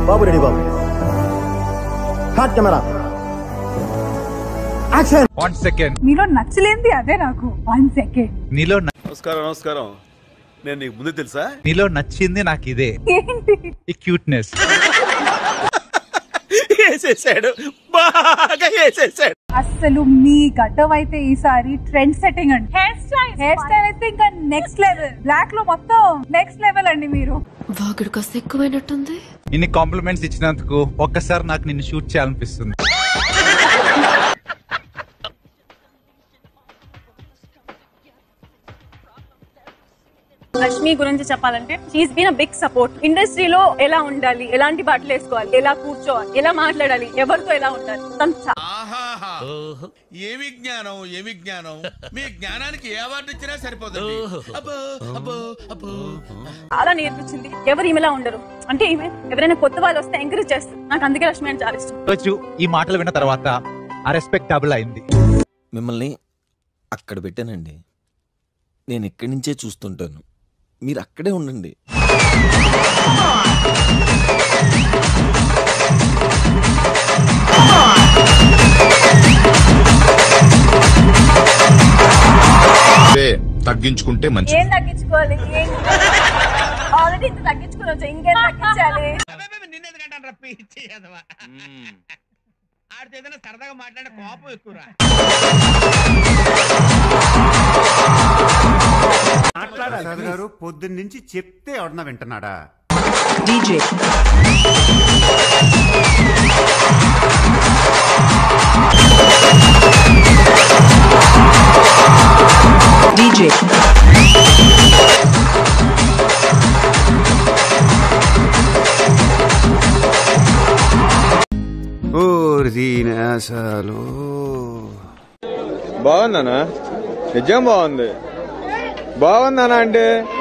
బాబు ready బాబు హాట్ camera action one second మీలో నచ్చలేంది అదే నాకు వన్ సెకండ్ నీలో న- నమస్కారం నమస్కారం నేను నీకు ముందు తెలుసా నీలో నచ్చింది నాకు ఇదే ఏంటి ఈ క్యూట్నెస్ వేసేసాడు బాగా వేసేసాడు అస్సలు మీ గడ్డం అయితే ఈసారి ట్రెండ్ సెట్టింగ్ అండి హెయిర్ స్టైల్ హెయిర్ స్టైల్ అయితే ఇంకా నెక్స్ట్ లెవెల్ బ్లాక్ లో మొత్తం నెక్స్ట్ లెవెల్ అండి మీరు వాగుడు కాస్త ఎక్కువైనట్టుంది ఇన్ని కాంప్లిమెంట్స్ ఇచ్చినందుకు ఒక్కసారి నాకు నిన్ను షూట్ చేయాలనిపిస్తుంది రష్మి గురించి చెప్పాలంటే she's been a big support ఇండస్ట్రీలో ఎలా ఉండాలి ఎలాంటి బట్టలు వేసుకోవాలి ఎలా కూర్చోవాలి ఎలా మాట్లాడాలి ఎవరితో ఎలా ఉండాలి తను చా- ఆహాహా ఏమి జ్ఞానం ఏమి జ్ఞానం మీ జ్ఞానానికి ఏ అవార్డు ఇచ్చినా సరిపోతుంది అబ్బో అబ్బో అబ్బో చాలా నేర్పించింది ఎవరు ఈమెలా ఉండరు అంటే ఈమె ఎవరైనా కొత్త వాళ్ళు వస్తే ఎంకరేజ్ చేస్తారు నాకు అందుకే రష్మి అంటే చాలా ఇష్టం రోజు ఈ మాటలు విన్న తర్వాత ఆ రెస్పెక్ట్ డబుల్ అయింది మిమ్మల్ని అక్కడ పెట్టానండి నేను ఇక్కడి నుంచే చూస్తుంటాను మీరు అక్కడే ఉండండి తగ్గించుకుంటే మంచి ఏం తగ్గించుకోవాలి ఏం ఆల్రెడీ ఇంత తగ్గించుకుని వచ్చా ఇంకేం తగ్గించాలి నిన్నెందుకంటాను రప్పి ఆడితో ఏదైనా సరదాగా మాట్లాడే కోపం ఎక్కువరా ప్రసాద్ గారు పొద్దున్న నుంచి చెప్తే ఎవడన్నా వింటున్నాడా అసలు బాగుందనా నిజం బాగుంది బాగుందనా అంటే